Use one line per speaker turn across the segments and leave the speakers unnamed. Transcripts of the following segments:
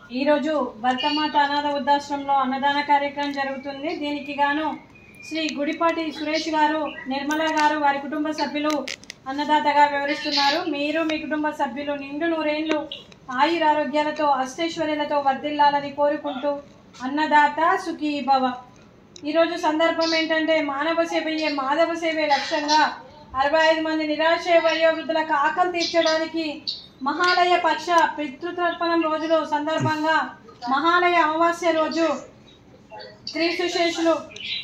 ఈరోజు భర్తమాత అనాథ వృద్ధాశ్రమంలో అన్నదాన కార్యక్రమం జరుగుతుంది దీనికి గాను శ్రీ గుడిపాటి సురేష్ గారు నిర్మల గారు వారి కుటుంబ సభ్యులు అన్నదాతగా వివరిస్తున్నారు మీరు మీ కుటుంబ సభ్యులు నిండు నూరేళ్లు ఆయురారోగ్యాలతో అష్టైశ్వర్యాలతో వర్ధిల్లాలని కోరుకుంటూ అన్నదాత సుఖీ భవ ఈరోజు సందర్భం ఏంటంటే మానవ సేవయే మాధవ సేవే లక్ష్యంగా అరవై ఐదు మంది నిరాశ్రయ వయోవృద్ధులకు ఆకలి తీర్చడానికి మహాలయ పక్ష పితృతర్పణం రోజులు సందర్భంగా మహాలయ అమావాస్య రోజు క్రీస్తుశేషులు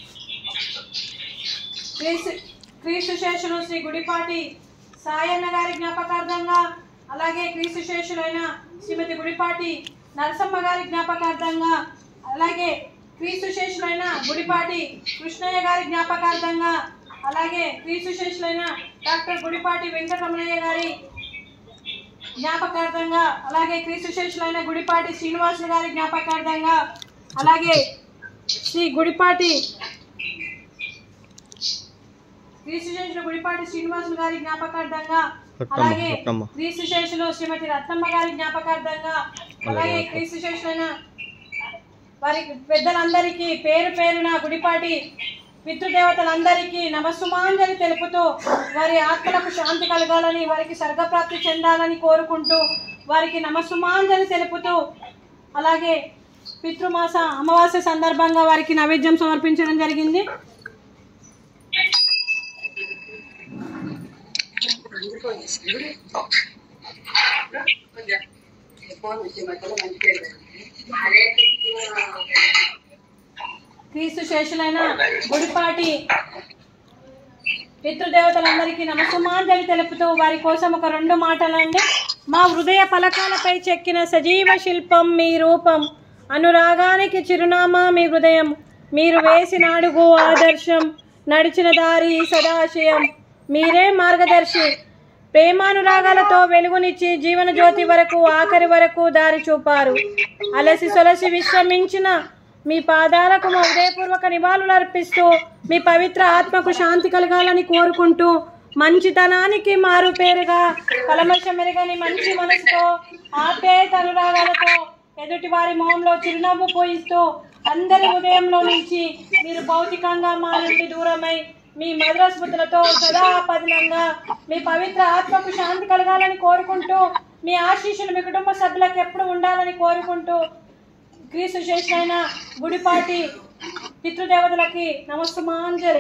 క్రీస్తు క్రీస్తుశేషులు శ్రీ గుడిపాటి సాయన్న గారి జ్ఞాపకార్థంగా అలాగే క్రీస్తుశేషులైన శ్రీమతి గుడిపాటి నరసమ్మ గారి జ్ఞాపకార్థంగా అలాగే క్రీస్తుశేషులైన గుడిపాటి కృష్ణయ్య గారి జ్ఞాపకార్థంగా అలాగే క్రీస్తుశేషులైన డాక్టర్ గుడిపాటి వెంకటరమణయ్య గారి జ్ఞాపకార్థంగా అలాగే క్రీస్తుశేషులైన గుడిపాటి శ్రీనివాసులు గారి జ్ఞాపకార్థంగా అలాగే శ్రీ గుడిపాటి క్రీస్తుశేషులు గుడిపాటి శ్రీనివాసులు గారి జ్ఞాపకార్థంగా అలాగే
రత్నమ్మ.
క్రీస్తుశేషులు శ్రీమతి రత్నమ్మ గారి జ్ఞాపకార్థంగా అలాగే క్రీస్తుశేషులైన వారి పెద్దలందరికీ పేరు పేరున గుడిపాటి పితృదేవతలందరికీ నమస్సుమాంజలి తెలుపుతూ వారి ఆత్మలకు శాంతి కలగాలని వారికి స్వర్గప్రాప్తి చెందాలని కోరుకుంటూ వారికి నమస్సుమాంజలి తెలుపుతూ అలాగే పితృమాస అమావాస్య సందర్భంగా వారికి నైవేద్యం సమర్పించడం జరిగింది క్రీస్తు శేషులైన గుడిపాటి పితృదేవతలందరికీ నమస్సుమాంజలి తెలుపుతూ వారి కోసం ఒక రెండు మాటలండి మా హృదయ పలకాలపై చెక్కిన సజీవ శిల్పం మీ రూపం అనురాగానికి చిరునామా మీ హృదయం మీరు వేసిన అడుగు ఆదర్శం నడిచిన దారి సదాశయం మీరే మార్గదర్శి ప్రేమానురాగాలతో వెలుగునిచ్చి జీవన జ్యోతి వరకు ఆఖరి వరకు దారి చూపారు అలసి సొలసి విశ్రమించిన మీ పాదాలకు మా హృదయపూర్వక నివాళులు అర్పిస్తూ మీ పవిత్ర ఆత్మకు శాంతి కలగాలని కోరుకుంటూ మంచితనానికి మారు పేరుగా కలమషం మెరుగని మంచి మనసుతో ఆప్యాయత అనురాగాలతో ఎదుటి వారి మొహంలో చిరునవ్వు పోయిస్తూ అందరి ఉదయంలో నుంచి మీరు భౌతికంగా మా నుండి దూరమై మీ మధుర స్మృతులతో సదా పదిలంగా మీ పవిత్ర ఆత్మకు శాంతి కలగాలని కోరుకుంటూ మీ ఆశీస్సులు మీ కుటుంబ సభ్యులకు ఎప్పుడు ఉండాలని కోరుకుంటూ క్రీస్తు చేసిన గుడిపాటి పితృదేవతలకి నమస్తమాంజలి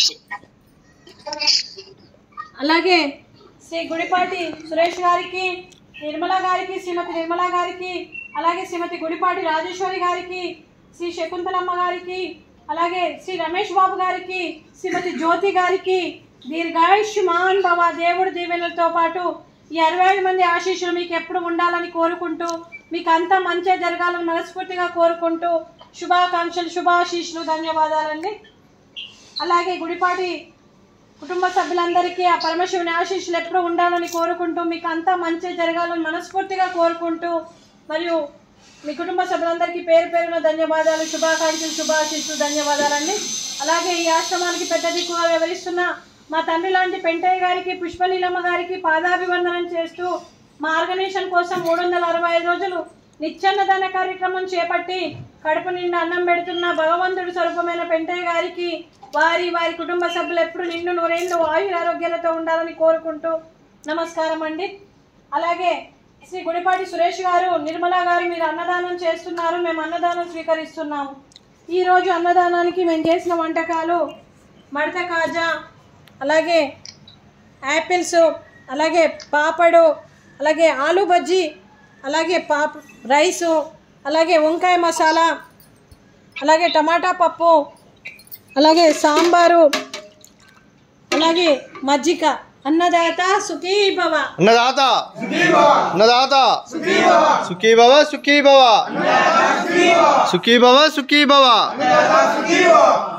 అలాగే శ్రీ గుడిపాటి సురేష్ గారికి నిర్మల గారికి శ్రీమతి నిర్మల గారికి అలాగే శ్రీమతి గుడిపాటి రాజేశ్వరి గారికి శ్రీ శకుంతలమ్మ గారికి అలాగే శ్రీ రమేష్ బాబు గారికి శ్రీమతి జ్యోతి గారికి దీర్ఘాయుష్మాన్ భవ దేవుడి దీవెనలతో పాటు ఈ అరవై ఐదు మంది ఆశీస్సులు మీకు ఎప్పుడు ఉండాలని కోరుకుంటూ మీకు అంతా మంచి జరగాలని మనస్ఫూర్తిగా కోరుకుంటూ శుభాకాంక్షలు శుభాశీస్సులు ధన్యవాదాలండి అలాగే గుడిపాటి కుటుంబ సభ్యులందరికీ ఆ పరమశివుని ఆశీస్సులు ఎప్పుడూ ఉండాలని కోరుకుంటూ మీకు అంతా మంచి జరగాలని మనస్ఫూర్తిగా కోరుకుంటూ మరియు మీ కుటుంబ సభ్యులందరికీ పేరు పేరున ధన్యవాదాలు శుభాకాంక్షలు శుభాశీస్సులు ధన్యవాదాలండి అలాగే ఈ ఆశ్రమానికి పెద్ద దిక్కుగా వివరిస్తున్న మా తండ్రి లాంటి పెంటయ్య గారికి పుష్పలీలమ్మ గారికి పాదాభివందనం చేస్తూ మా ఆర్గనైజేషన్ కోసం మూడు వందల అరవై ఐదు రోజులు నిత్యాన్నదాన కార్యక్రమం చేపట్టి కడుపు నిండా అన్నం పెడుతున్న భగవంతుడి స్వరూపమైన పెంటయ్య గారికి వారి వారి కుటుంబ సభ్యులు ఎప్పుడు నిండు నూరేళ్ళు ఆయుర ఆరోగ్యాలతో ఉండాలని కోరుకుంటూ నమస్కారం అండి అలాగే శ్రీ గుడిపాటి సురేష్ గారు నిర్మలా గారు మీరు అన్నదానం చేస్తున్నారు మేము అన్నదానం స్వీకరిస్తున్నాము ఈరోజు అన్నదానానికి మేము చేసిన వంటకాలు మడత కాజా అలాగే యాపిల్స్ అలాగే పాపడు అలాగే ఆలు బజ్జీ అలాగే పాప రైసు అలాగే వంకాయ మసాలా అలాగే టమాటా పప్పు అలాగే సాంబారు అలాగే మజ్జిగ అన్నదాత సుఖీ భవ
అన్నదాత అన్నదాత సుఖీ భవ సుఖీ భవ సుఖీ భవ సుఖీ భవ